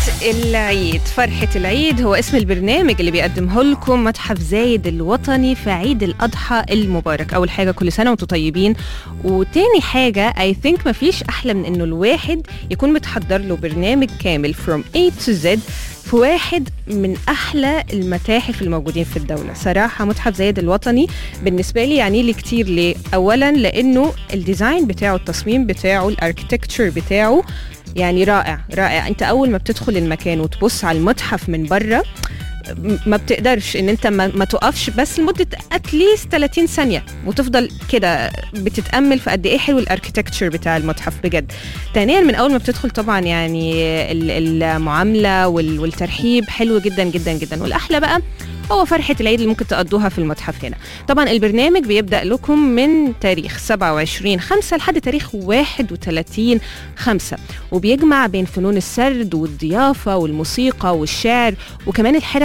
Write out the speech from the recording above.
العيد فرحة العيد هو اسم البرنامج اللي بيقدمه لكم متحف زايد الوطني في عيد الأضحى المبارك أول حاجة كل سنة وانتم طيبين وتاني حاجة I think مفيش أحلى من إنه الواحد يكون متحضر له برنامج كامل from A to Z في واحد من أحلى المتاحف الموجودين في الدولة صراحة متحف زايد الوطني بالنسبة لي يعني لي كتير ليه أولا لأنه الديزاين بتاعه التصميم بتاعه الاركتكتشر بتاعه يعني رائع رائع انت اول ما بتدخل المكان وتبص على المتحف من بره م- ما بتقدرش ان انت ما, ما تقفش بس لمده اتليست 30 ثانيه وتفضل كده بتتامل في قد ايه حلو الاركتكتشر بتاع المتحف بجد ثانيا من اول ما بتدخل طبعا يعني ال- المعامله وال- والترحيب حلو جدا جدا جدا والاحلى بقى هو فرحة العيد اللي ممكن تقضوها في المتحف هنا طبعا البرنامج بيبدأ لكم من تاريخ 27 5 لحد تاريخ 31 5 وبيجمع بين فنون السرد والضيافة والموسيقى والشعر وكمان الحرف